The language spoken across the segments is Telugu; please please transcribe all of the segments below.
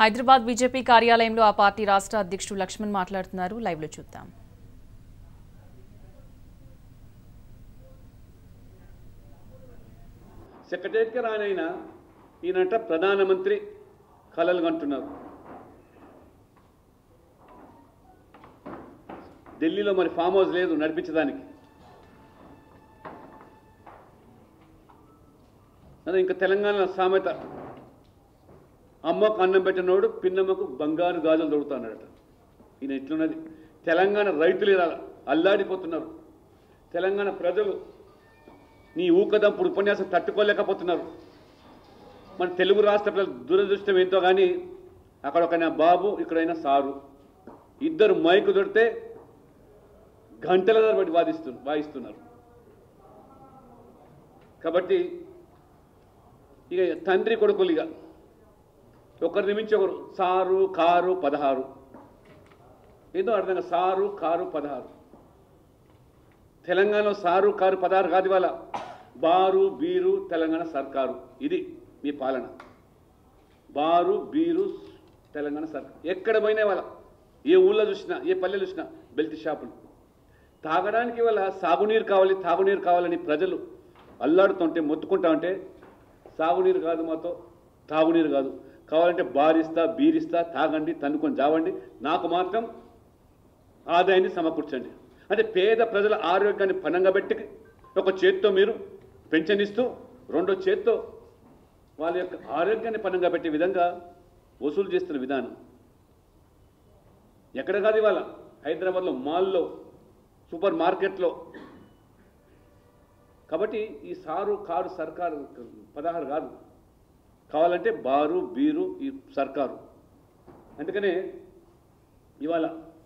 హైదరాబాద్ బీజేపీ కార్యాలయంలో ఆ పార్టీ రాష్ట్ర అధ్యక్షుడు లక్ష్మణ్ మాట్లాడుతున్నారు లైవ్ లో చూద్దాం సెక్రటరీకి రానైనా ఈయనంట ప్రధానమంత్రి కలలు కంటున్నారు ఢిల్లీలో మరి ఫామ్ హౌస్ లేదు నడిపించడానికి అదే ఇంకా తెలంగాణ సామెత అమ్మకు అన్నం పెట్టినోడు పిన్నమ్మకు బంగారు గాజులు దొరుకుతున్నాడట ఈయన ఎట్లున్నది తెలంగాణ రైతులు ఇలా అల్లాడిపోతున్నారు తెలంగాణ ప్రజలు నీ ఊకదంపుడు ఉపన్యాసం తట్టుకోలేకపోతున్నారు మన తెలుగు రాష్ట్ర ప్రజల దురదృష్టం ఏంటో కానీ అక్కడ ఒక బాబు ఇక్కడైనా సారు ఇద్దరు మైకు దొరికితే గంటల తరబడి వాదిస్తు వాయిస్తున్నారు కాబట్టి ఇక తండ్రి కొడుకులు ఇక ఒకరిని మించి ఒకరు సారు కారు పదహారు ఏదో అర్థంగా సారు కారు పదహారు తెలంగాణలో సారు కారు పదహారు కాదు ఇవాళ బారు బీరు తెలంగాణ సర్కారు ఇది మీ పాలన బారు బీరు తెలంగాణ సర్కారు ఎక్కడ పోయినా ఇవాళ ఏ ఊళ్ళో చూసినా ఏ పల్లె చూసినా బెల్ట్ షాపులు తాగడానికి ఇవాళ సాగునీరు కావాలి తాగునీరు కావాలని ప్రజలు అల్లాడుతుంటే మొత్తుకుంటా ఉంటే సాగునీరు కాదు మాతో తాగునీరు కాదు కావాలంటే బారిస్తా బీరిస్తా తాగండి తన్నుకొని చావండి నాకు మాత్రం ఆదాయాన్ని సమకూర్చండి అంటే పేద ప్రజల ఆరోగ్యాన్ని పనంగా పెట్టి ఒక చేత్తో మీరు పెన్షన్ ఇస్తూ రెండో చేత్తో వాళ్ళ యొక్క ఆరోగ్యాన్ని పనంగా పెట్టే విధంగా వసూలు చేస్తున్న విధానం ఎక్కడ కాదు ఇవాళ హైదరాబాద్లో మాల్లో సూపర్ మార్కెట్లో కాబట్టి ఈ సారు కారు సర్కారు పదహారు కాదు కావాలంటే బారు బీరు ఈ సర్కారు అందుకనే ఇవాళ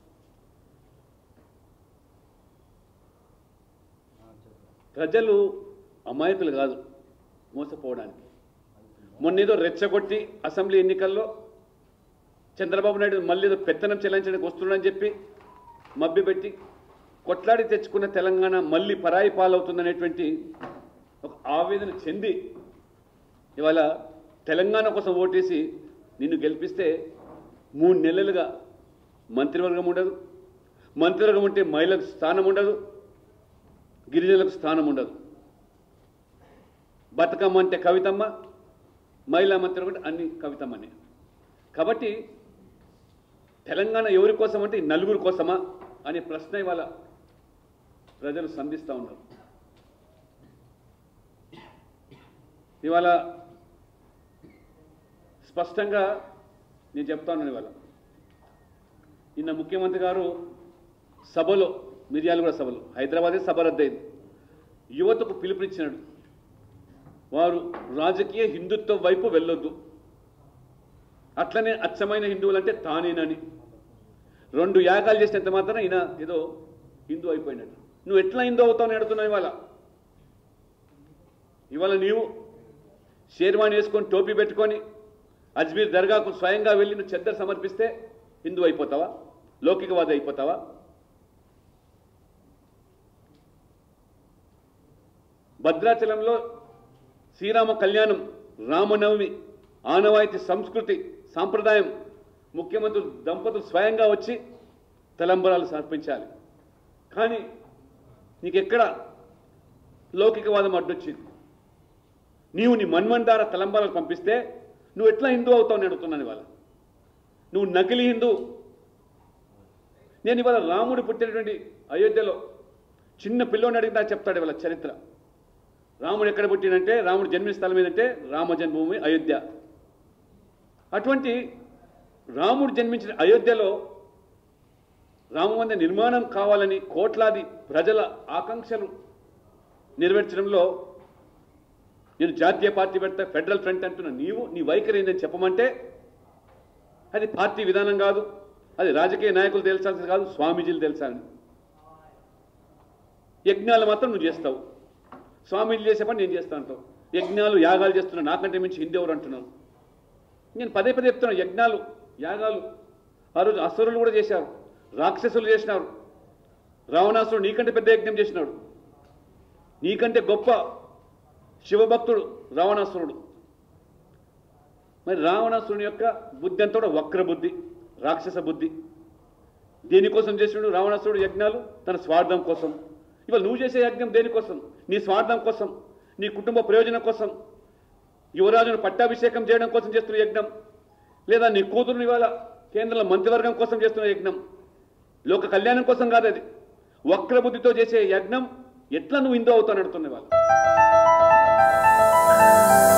ప్రజలు అమాయకులు కాదు మోసపోవడానికి మొన్నేదో రెచ్చగొట్టి అసెంబ్లీ ఎన్నికల్లో చంద్రబాబు నాయుడు మళ్ళీ ఏదో పెత్తనం చెల్లించడానికి వస్తున్నాడని చెప్పి మభ్యపెట్టి కొట్లాడి తెచ్చుకున్న తెలంగాణ మళ్ళీ పరాయి పాలవుతుందనేటువంటి ఒక ఆవేదన చెంది ఇవాళ తెలంగాణ కోసం ఓటేసి నిన్ను గెలిపిస్తే మూడు నెలలుగా మంత్రివర్గం ఉండదు మంత్రివర్గం ఉంటే మహిళలకు స్థానం ఉండదు గిరిజనులకు స్థానం ఉండదు బతుకమ్మ అంటే కవితమ్మ మహిళా మంత్రి ఒకటి అన్ని కవితమ్మనే కాబట్టి తెలంగాణ ఎవరి కోసం అంటే ఈ నలుగురు కోసమా అనే ప్రశ్న ఇవాళ ప్రజలు సంధిస్తూ ఉన్నారు ఇవాళ స్పష్టంగా నేను చెప్తా ఉన్నాను ఇవాళ నిన్న ముఖ్యమంత్రి గారు సభలో మిర్యాలగూడ సభలో హైదరాబాదే సభ రద్దయింది యువతకు పిలుపునిచ్చినాడు వారు రాజకీయ హిందుత్వం వైపు వెళ్ళొద్దు అట్లనే అచ్చమైన హిందువులంటే తానేనని రెండు యాగాలు చేసినంత మాత్రం ఈయన ఏదో హిందూ అయిపోయినట్టు నువ్వు ఎట్లా హిందూ అవుతావు అని అడుగుతున్నావు ఇవాళ ఇవాళ నీవు షేర్వాణి వేసుకొని టోపీ పెట్టుకొని అజ్మీర్ దర్గాకు స్వయంగా వెళ్ళి నువ్వు చెద్దరు సమర్పిస్తే హిందూ అయిపోతావా లౌకికవాది అయిపోతావా భద్రాచలంలో శ్రీరామ కళ్యాణం రామనవమి ఆనవాయితీ సంస్కృతి సాంప్రదాయం ముఖ్యమంత్రులు దంపతులు స్వయంగా వచ్చి తలంబరాలు సమర్పించాలి కానీ నీకెక్కడ లౌకికవాదం అడ్డొచ్చింది నీవు నీ మన్మందార తలంబరాలు పంపిస్తే నువ్వు ఎట్లా హిందూ అవుతావు నేను అడుగుతున్నాను ఇవాళ నువ్వు నకిలీ హిందూ నేను ఇవాళ రాముడు పుట్టినటువంటి అయోధ్యలో చిన్న పిల్లోని అడిగితే నాకు చెప్తాడు ఇవాళ చరిత్ర రాముడు ఎక్కడ పుట్టినంటే రాముడు జన్మిన స్థలం ఏదంటే రామ జన్మభూమి అయోధ్య అటువంటి రాముడు జన్మించిన అయోధ్యలో రామమందిర నిర్మాణం కావాలని కోట్లాది ప్రజల ఆకాంక్షలు నెరవేర్చడంలో నేను జాతీయ పార్టీ పెడతా ఫెడరల్ ఫ్రంట్ అంటున్న నీవు నీ వైఖరి ఏందని చెప్పమంటే అది పార్టీ విధానం కాదు అది రాజకీయ నాయకులు తెలుసాల్సింది కాదు స్వామీజీలు తెలుసాలని యజ్ఞాలు మాత్రం నువ్వు చేస్తావు స్వామీజీలు చేసే పని నేను చేస్తా అంటావు యజ్ఞాలు యాగాలు చేస్తున్నా నాకంటే మించి హిందీ ఎవరు అంటున్నావు నేను పదే పదే చెప్తున్నాను యజ్ఞాలు యాగాలు ఆ రోజు అసురులు కూడా చేశారు రాక్షసులు చేసినారు రావణాసురుడు నీకంటే పెద్ద యజ్ఞం చేసినాడు నీకంటే గొప్ప శివభక్తుడు రావణాసురుడు మరి రావణాసురుని యొక్క బుద్ధి అంతా కూడా వక్ర బుద్ధి రాక్షస బుద్ధి దేనికోసం చేసినాడు రావణాసురుడు యజ్ఞాలు తన స్వార్థం కోసం ఇవాళ నువ్వు చేసే యజ్ఞం దేనికోసం నీ స్వార్థం కోసం నీ కుటుంబ ప్రయోజనం కోసం యువరాజును పట్టాభిషేకం చేయడం కోసం చేస్తున్న యజ్ఞం లేదా నీ కూతురుని ఇవాళ కేంద్రంలో మంత్రివర్గం కోసం చేస్తున్న యజ్ఞం లోక కళ్యాణం కోసం కాదు అది వక్ర బుద్ధితో చేసే యజ్ఞం ఎట్లా నువ్వు హిందూ అవుతావు అడుగుతున్న వాళ్ళు